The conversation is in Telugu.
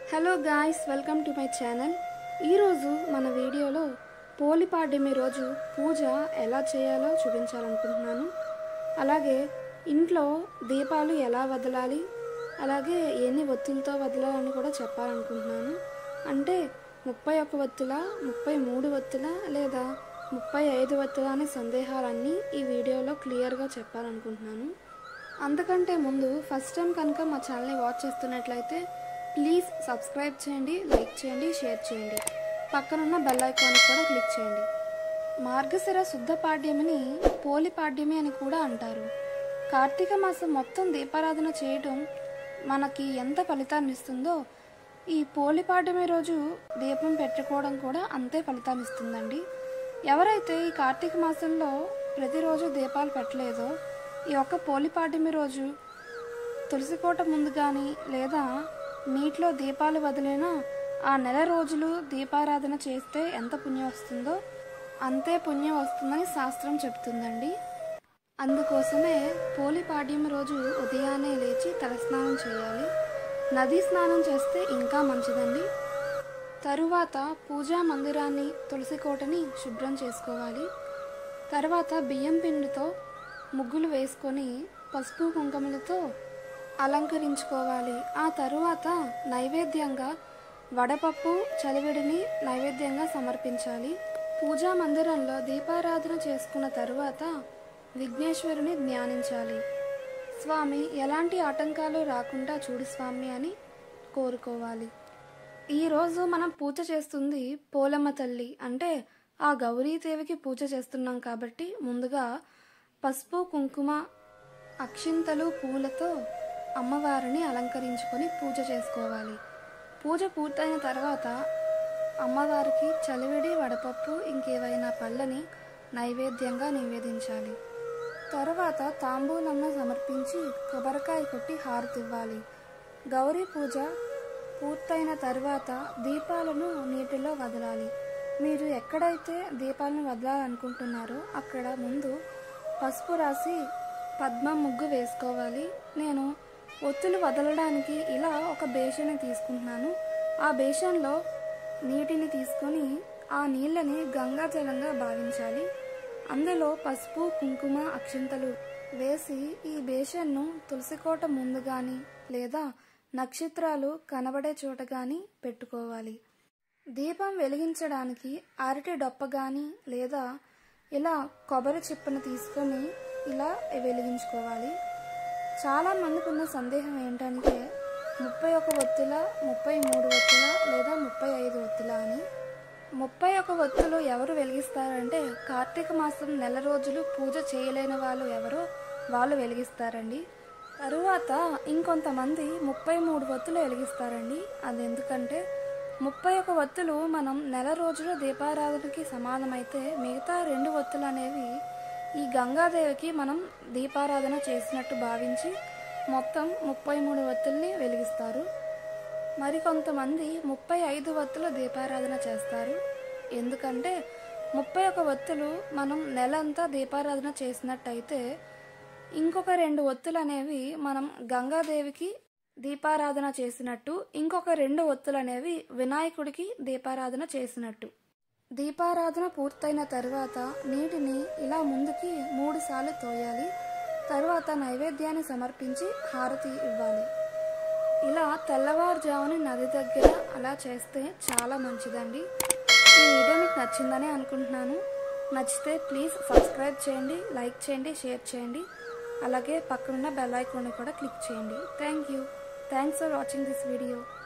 hello guys welcome to my channel ఈరోజు మన వీడియోలో పోలిపాడ్యమి రోజు పూజ ఎలా చేయాలో చూపించాలనుకుంటున్నాను అలాగే ఇంట్లో దీపాలు ఎలా వదలాలి అలాగే ఎన్ని ఒత్తులతో వదలాలని కూడా చెప్పాలనుకుంటున్నాను అంటే ముప్పై ఒక్క ఒత్తుల ముప్పై మూడు ఒత్తుల లేదా ముప్పై ఐదు ఒత్తుల అనే సందేహాలన్నీ ఈ వీడియోలో క్లియర్గా చెప్పాలనుకుంటున్నాను అంతకంటే ముందు ఫస్ట్ టైం కనుక మా ఛానల్ని వాచ్ చేస్తున్నట్లయితే ప్లీజ్ సబ్స్క్రైబ్ చేయండి లైక్ చేయండి షేర్ చేయండి పక్కనున్న బెల్ ఐకాన్ కూడా క్లిక్ చేయండి మార్గశిర శుద్ధ పాడ్యమిని పోలి పాడ్యమి అని కూడా అంటారు కార్తీక మాసం మొత్తం దీపారాధన చేయడం మనకి ఎంత ఫలితాన్ని ఇస్తుందో ఈ పోలి పాడ్యమి రోజు దీపం పెట్టుకోవడం కూడా అంతే ఫలితాన్ని ఇస్తుందండి ఎవరైతే ఈ కార్తీక మాసంలో ప్రతిరోజు దీపాలు పెట్టలేదో ఈ ఒక్క పోలిపాడ్యమి రోజు తులసికోట ముందు కానీ లేదా నీటిలో దీపాలు వదిలినా ఆ నెల రోజులు దీపారాధన చేస్తే ఎంత పుణ్యం వస్తుందో అంతే పుణ్యం వస్తుందని శాస్త్రం చెప్తుందండి అందుకోసమే పోలిపాడ్యం రోజు ఉదయాన్నే లేచి తలస్నానం చేయాలి నదీ స్నానం చేస్తే ఇంకా మంచిదండి తరువాత పూజా మందిరాన్ని తులసి కోటని శుభ్రం చేసుకోవాలి తర్వాత బియ్యం పిండితో ముగ్గులు వేసుకొని పసుపు కుంకుమలతో అలంకరించుకోవాలి ఆ తరువాత నైవేద్యంగా వడపప్పు చలివిడిని నైవేద్యంగా సమర్పించాలి పూజా మందిరంలో దీపారాధన చేసుకున్న తరువాత విఘ్నేశ్వరుని ధ్యానించాలి స్వామి ఎలాంటి ఆటంకాలు రాకుండా చూడు స్వామి అని కోరుకోవాలి ఈరోజు మనం పూజ చేస్తుంది పోలమ్మ తల్లి అంటే ఆ గౌరీదేవికి పూజ చేస్తున్నాం కాబట్టి ముందుగా పసుపు కుంకుమ అక్షింతలు పూలతో అమ్మవారిని అలంకరించుకొని పూజ చేసుకోవాలి పూజ పూర్తయిన తర్వాత అమ్మవారికి చలివిడి వడపప్పు ఇంకేవైనా పళ్ళని నైవేద్యంగా నివేదించాలి తర్వాత తాంబూలంను సమర్పించి కొబ్బరికాయ కొట్టి హారతివ్వాలి గౌరీ పూజ పూర్తయిన తర్వాత దీపాలను నీటిలో వదలాలి మీరు ఎక్కడైతే దీపాలను వదలాలనుకుంటున్నారో అక్కడ ముందు పసుపు రాసి పద్మం ముగ్గు వేసుకోవాలి నేను ఒత్తులు వదలడానికి ఇలా ఒక బేషన్ని తీసుకుంటున్నాను ఆ బేషన్లో నీటిని తీసుకొని ఆ నీళ్ళని గంగాజలంగా భావించాలి అందులో పసుపు కుంకుమ అక్షింతలు వేసి ఈ బేషన్ను తులసికోట ముందు కానీ లేదా నక్షత్రాలు కనబడే చోట కానీ పెట్టుకోవాలి దీపం వెలిగించడానికి అరటి డొప్ప కానీ లేదా ఇలా కొబ్బరి చిప్పను తీసుకొని ఇలా వెలిగించుకోవాలి చాలా మందికి ఉన్న సందేహం ఏంటంటే ముప్పై ఒక ఒత్తుల ముప్పై మూడు ఒత్తుల లేదా ముప్పై ఐదు ఒత్తుల అని ముప్పై ఒక ఒత్తులు ఎవరు వెలిగిస్తారంటే కార్తీక మాసం నెల రోజులు పూజ చేయలేని వాళ్ళు ఎవరో వాళ్ళు వెలిగిస్తారండి తరువాత ఇంకొంతమంది ముప్పై మూడు ఒత్తులు వెలిగిస్తారండి అది ఎందుకంటే ముప్పై ఒక ఒత్తులు మనం నెల రోజులు దీపారాధనకి సమానమైతే మిగతా రెండు ఒత్తులు అనేవి ఈ గంగాదేవికి మనం దీపారాధన చేసినట్టు భావించి మొత్తం ముప్పై మూడు ఒత్తుల్ని వెలిగిస్తారు మరికొంతమంది ముప్పై ఐదు ఒత్తులు దీపారాధన చేస్తారు ఎందుకంటే ముప్పై ఒక ఒత్తులు మనం నెలంతా దీపారాధన చేసినట్టయితే ఇంకొక రెండు ఒత్తులు అనేవి మనం గంగాదేవికి దీపారాధన చేసినట్టు ఇంకొక రెండు ఒత్తులు అనేవి వినాయకుడికి దీపారాధన చేసినట్టు దీపారాధన పూర్తయిన తర్వాత నీటిని ఇలా ముందుకి మూడు సార్లు తోయాలి తరువాత నైవేద్యాన్ని సమర్పించి హారతి ఇవ్వాలి ఇలా తెల్లవారుజామున నది దగ్గర అలా చేస్తే చాలా మంచిదండి ఈ వీడియో మీకు నచ్చిందని అనుకుంటున్నాను నచ్చితే ప్లీజ్ సబ్స్క్రైబ్ చేయండి లైక్ చేయండి షేర్ చేయండి అలాగే పక్కనున్న బెల్ ఐకాన్ కూడా క్లిక్ చేయండి thank you thanks for watching this video